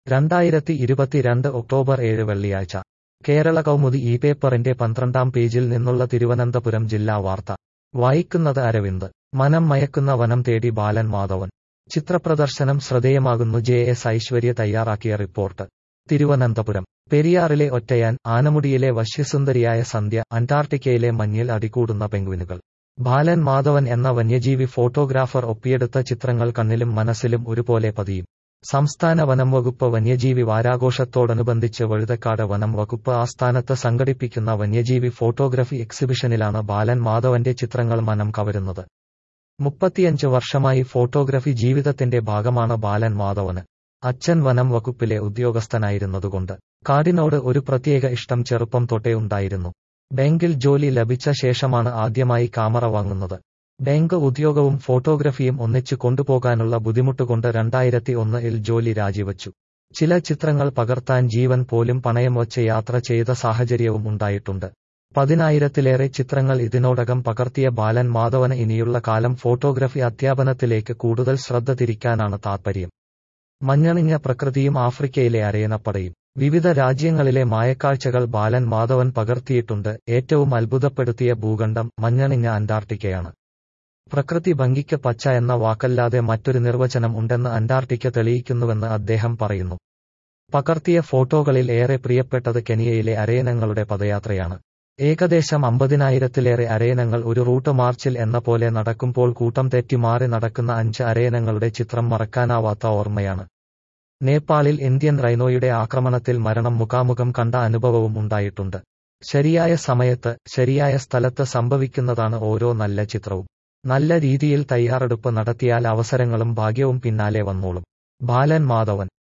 രണ്ടായിരത്തി ഇരുപത്തിരണ്ട് ഒക്ടോബർ ഏഴ് വെള്ളിയാഴ്ച കേരള കൗമുദി ഈ പേപ്പറിന്റെ പന്ത്രണ്ടാം പേജിൽ നിന്നുള്ള തിരുവനന്തപുരം ജില്ലാ വാർത്ത വായിക്കുന്നത് അരവിന്ദ് മനം മയക്കുന്ന വനം തേടി ബാലൻ മാധവൻ ചിത്രപ്രദർശനം ശ്രദ്ധേയമാകുന്നു ജെ എസ് ഐശ്വര്യ തയ്യാറാക്കിയ റിപ്പോർട്ട് തിരുവനന്തപുരം പെരിയാറിലെ ഒറ്റയാൻ ആനമുടിയിലെ വശ്യസുന്ദരിയായ സന്ധ്യ അന്റാർട്ടിക്കയിലെ മഞ്ഞിൽ അടികൂടുന്ന പെങ്കുവിനുകൾ ബാലൻ മാധവൻ എന്ന വന്യജീവി ഫോട്ടോഗ്രാഫർ ഒപ്പിയെടുത്ത ചിത്രങ്ങൾ കണ്ണിലും മനസ്സിലും ഒരുപോലെ പതിയും സംസ്ഥാന വനം വകുപ്പ് വന്യജീവി വാരാഘോഷത്തോടനുബന്ധിച്ച് വഴുതക്കാട് വനം വകുപ്പ് ആസ്ഥാനത്ത് സംഘടിപ്പിക്കുന്ന വന്യജീവി ഫോട്ടോഗ്രഫി എക്സിബിഷനിലാണ് ബാലൻ മാധവന്റെ ചിത്രങ്ങൾ മനം കവരുന്നത് മുപ്പത്തിയഞ്ച് വർഷമായി ഫോട്ടോഗ്രഫി ജീവിതത്തിന്റെ ഭാഗമാണ് ബാലൻ മാധവന് അച്ഛൻ വനം വകുപ്പിലെ ഉദ്യോഗസ്ഥനായിരുന്നതുകൊണ്ട് കാടിനോട് ഒരു പ്രത്യേക ഇഷ്ടം ചെറുപ്പം തൊട്ടേ ഉണ്ടായിരുന്നു ബാങ്കിൽ ജോലി ലഭിച്ച ശേഷമാണ് ആദ്യമായി ക്യാമറ വാങ്ങുന്നത് ബാങ്ക് ഉദ്യോഗവും ഫോട്ടോഗ്രഫിയും ഒന്നിച്ചു കൊണ്ടുപോകാനുള്ള ബുദ്ധിമുട്ടുകൊണ്ട് രണ്ടായിരത്തി ഒന്നിൽ ജോലി രാജിവച്ചു ചില ചിത്രങ്ങൾ പകർത്താൻ ജീവൻ പോലും പണയം വച്ച് യാത്ര ചെയ്ത സാഹചര്യവും ഉണ്ടായിട്ടുണ്ട് പതിനായിരത്തിലേറെ ചിത്രങ്ങൾ ഇതിനോടകം പകർത്തിയ ബാലൻ മാധവന് ഇനിയുള്ള കാലം ഫോട്ടോഗ്രഫി അധ്യാപനത്തിലേക്ക് കൂടുതൽ ശ്രദ്ധ തിരിക്കാനാണ് താൽപ്പര്യം മഞ്ഞണിഞ്ഞ പ്രകൃതിയും ആഫ്രിക്കയിലെ അരയനപ്പടയും വിവിധ രാജ്യങ്ങളിലെ മായക്കാഴ്ചകൾ ബാലൻ മാധവൻ പകർത്തിയിട്ടുണ്ട് ഏറ്റവും അത്ഭുതപ്പെടുത്തിയ ഭൂഖണ്ഡം മഞ്ഞണിഞ്ഞ അന്റാർട്ടിക്കയാണ് പ്രകൃതി ഭംഗിക്ക് പച്ച എന്ന വാക്കല്ലാതെ മറ്റൊരു നിർവചനം ഉണ്ടെന്ന് അന്റാർട്ടിക്ക തെളിയിക്കുന്നുവെന്ന് അദ്ദേഹം പറയുന്നു പകർത്തിയ ഫോട്ടോകളിൽ ഏറെ പ്രിയപ്പെട്ടത് കെനിയയിലെ അരയനങ്ങളുടെ പദയാത്രയാണ് ഏകദേശം അമ്പതിനായിരത്തിലേറെ അരയനങ്ങൾ ഒരു റൂട്ട് മാർച്ചിൽ എന്ന പോലെ നടക്കുമ്പോൾ കൂട്ടം തെറ്റി മാറി നടക്കുന്ന അഞ്ച് അരയനങ്ങളുടെ ചിത്രം മറക്കാനാവാത്ത ഓർമ്മയാണ് നേപ്പാളിൽ ഇന്ത്യൻ റൈനോയുടെ ആക്രമണത്തിൽ മരണം മുഖാമുഖം കണ്ട അനുഭവവും ഉണ്ടായിട്ടുണ്ട് ശരിയായ സമയത്ത് ശരിയായ സ്ഥലത്ത് സംഭവിക്കുന്നതാണ് ഓരോ നല്ല ചിത്രവും നല്ല രീതിയിൽ തയ്യാറെടുപ്പ് നടത്തിയാൽ അവസരങ്ങളും ഭാഗ്യവും പിന്നാലെ വന്നോളും ബാലൻ മാധവൻ